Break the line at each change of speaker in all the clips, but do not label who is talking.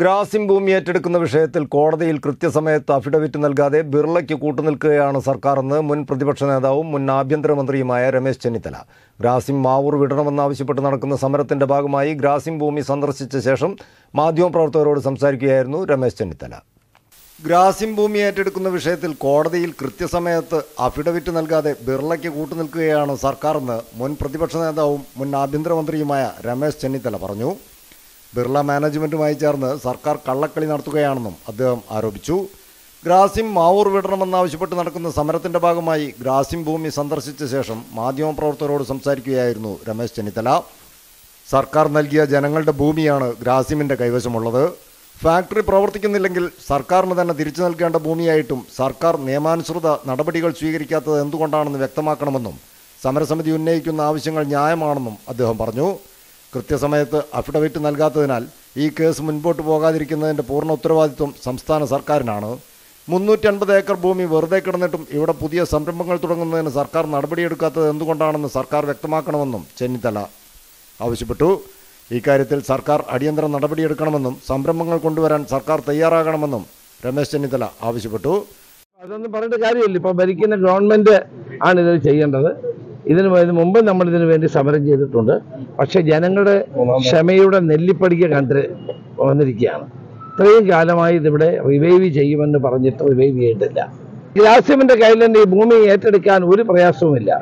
ഗ്രാസിം ഭൂമി ഏറ്റെടുക്കുന്ന വിഷയത്തിൽ കോടതിയിൽ കൃത്യസമയത്ത് അഫിഡവിറ്റ് നൽകാതെ ബിർളയ്ക്ക് കൂട്ടുനിൽക്കുകയാണ് സർക്കാരെന്ന് മുൻ പ്രതിപക്ഷ നേതാവും മുൻ ആഭ്യന്തരമന്ത്രിയുമായ രമേശ് ചെന്നിത്തല ഗ്രാസിം മാവൂർ വിടണമെന്നാവശ്യപ്പെട്ട് നടക്കുന്ന സമരത്തിന്റെ ഭാഗമായി ഗ്രാസിം ഭൂമി സന്ദർശിച്ച ശേഷം മാധ്യമപ്രവർത്തകരോട് സംസാരിക്കുകയായിരുന്നു രമേശ് ചെന്നിത്തല ഗ്രാസിം ഭൂമി ഏറ്റെടുക്കുന്ന വിഷയത്തിൽ കോടതിയിൽ കൃത്യസമയത്ത് അഫിഡവിറ്റ് നൽകാതെ ബിർളയ്ക്ക് കൂട്ടുനിൽക്കുകയാണ് സർക്കാരെന്ന് മുൻ പ്രതിപക്ഷ നേതാവും മുൻ ആഭ്യന്തരമന്ത്രിയുമായ രമേശ് ചെന്നിത്തല പറഞ്ഞു ബിർള മാനേജ്മെന്റുമായി ചേർന്ന് സർക്കാർ കള്ളക്കളി നടത്തുകയാണെന്നും അദ്ദേഹം ആരോപിച്ചു ഗ്രാസിം മാവൂർ വിടണമെന്നാവശ്യപ്പെട്ട് നടക്കുന്ന സമരത്തിന്റെ ഭാഗമായി ഗ്രാസിം ഭൂമി സന്ദർശിച്ച ശേഷം മാധ്യമപ്രവർത്തകരോട് സംസാരിക്കുകയായിരുന്നു രമേശ് ചെന്നിത്തല സർക്കാർ നൽകിയ ജനങ്ങളുടെ ഭൂമിയാണ് ഗ്രാസിമിന്റെ കൈവശമുള്ളത് ഫാക്ടറി പ്രവർത്തിക്കുന്നില്ലെങ്കിൽ സർക്കാരിന് തന്നെ തിരിച്ചു നൽകേണ്ട ഭൂമിയായിട്ടും സർക്കാർ നിയമാനുസൃത നടപടികൾ സ്വീകരിക്കാത്തത് എന്തുകൊണ്ടാണെന്ന് വ്യക്തമാക്കണമെന്നും സമരസമിതി ഉന്നയിക്കുന്ന ആവശ്യങ്ങൾ ന്യായമാണെന്നും അദ്ദേഹം പറഞ്ഞു കൃത്യസമയത്ത് അഫിഡവിറ്റ് നൽകാത്തതിനാൽ ഈ കേസ് മുൻപോട്ട് പോകാതിരിക്കുന്നതിൻ്റെ പൂർണ്ണ ഉത്തരവാദിത്വം സംസ്ഥാന സർക്കാരിനാണ് മുന്നൂറ്റൻപത് ഏക്കർ ഭൂമി വെറുതെ കിടന്നിട്ടും ഇവിടെ പുതിയ സംരംഭങ്ങൾ തുടങ്ങുന്നതിന് സർക്കാർ നടപടിയെടുക്കാത്തത് എന്തുകൊണ്ടാണെന്ന് സർക്കാർ വ്യക്തമാക്കണമെന്നും ചെന്നിത്തല ആവശ്യപ്പെട്ടു ഇക്കാര്യത്തിൽ സർക്കാർ അടിയന്തര നടപടിയെടുക്കണമെന്നും സംരംഭങ്ങൾ കൊണ്ടുവരാൻ സർക്കാർ തയ്യാറാകണമെന്നും രമേശ് ചെന്നിത്തല ആവശ്യപ്പെട്ടു
അതൊന്നും പറഞ്ഞിട്ട് കാര്യമില്ല ഇപ്പൊ ഭരിക്കുന്ന ഗവൺമെന്റ് ആണ് ഇത് ചെയ്യേണ്ടത് ഇതിന് വേ- മുമ്പ് നമ്മൾ ഇതിനു വേണ്ടി സമരം ചെയ്തിട്ടുണ്ട് പക്ഷെ ജനങ്ങളുടെ ക്ഷമയുടെ നെല്ലിപ്പടിക്ക് കണ്ട് വന്നിരിക്കുകയാണ് ഇത്രയും കാലമായി ഇതിവിടെ റിവൈവ് ചെയ്യുമെന്ന് പറഞ്ഞിട്ട് റിവൈവ് ചെയ്തിട്ടില്ല ഗ്രാസ്യമിന്റെ കയ്യിൽ നിന്ന് ഈ ഭൂമി ഏറ്റെടുക്കാൻ ഒരു പ്രയാസവുമില്ല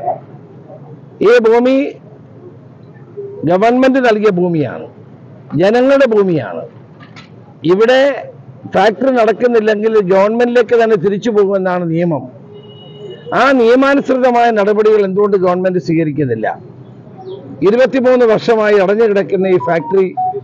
ഈ ഭൂമി ഗവൺമെന്റ് നൽകിയ ഭൂമിയാണ് ജനങ്ങളുടെ ഭൂമിയാണ് ഇവിടെ ഫാക്ടറി നടക്കുന്നില്ലെങ്കിൽ ഗവൺമെന്റിലേക്ക് തന്നെ തിരിച്ചു പോകുമെന്നാണ് നിയമം ആ നിയമാനുസൃതമായ നടപടികൾ എന്തുകൊണ്ട് ഗവൺമെന്റ് സ്വീകരിക്കുന്നില്ല ഇരുപത്തിമൂന്ന് വർഷമായി അടഞ്ഞു കിടക്കുന്ന ഈ ഫാക്ടറി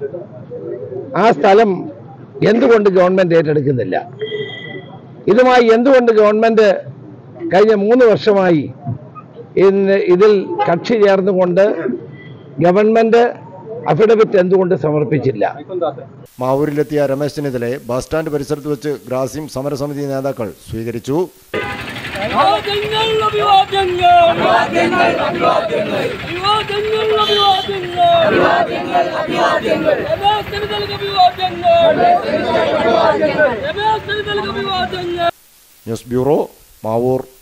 ആ സ്ഥലം എന്തുകൊണ്ട് ഗവൺമെന്റ് ഏറ്റെടുക്കുന്നില്ല ഇതുമായി എന്തുകൊണ്ട് ഗവൺമെന്റ് കഴിഞ്ഞ മൂന്ന് വർഷമായി ഇന്ന് ഇതിൽ കക്ഷി ചേർന്നുകൊണ്ട് ഗവൺമെന്റ് അഫിഡവിറ്റ് എന്തുകൊണ്ട് സമർപ്പിച്ചില്ല
മാവൂരിലെത്തിയ രമേശ് ചെന്നിത്തലയെ ബസ് സ്റ്റാൻഡ് പരിസരത്ത് വെച്ച് ഗ്രാസിം സമരസമിതി നേതാക്കൾ സ്വീകരിച്ചു
അഭിവാദ്യങ്ങൾ അഭിവാദ്യങ്ങൾ അഭിവാദ്യങ്ങൾ അഭിവാദ്യങ്ങൾ അഭിവാദ്യങ്ങൾ അഭിവാദ്യങ്ങൾ അഭിവാദ്യങ്ങൾ രമേശ് ചെന്നിത്തലയ്ക്ക് അഭിവാദ്യങ്ങൾ രമേശ് ചെന്നിത്തലയ്ക്ക് അഭിവാദ്യങ്ങൾ
ന്യൂസ് ബ്യൂറോ മാവൂർ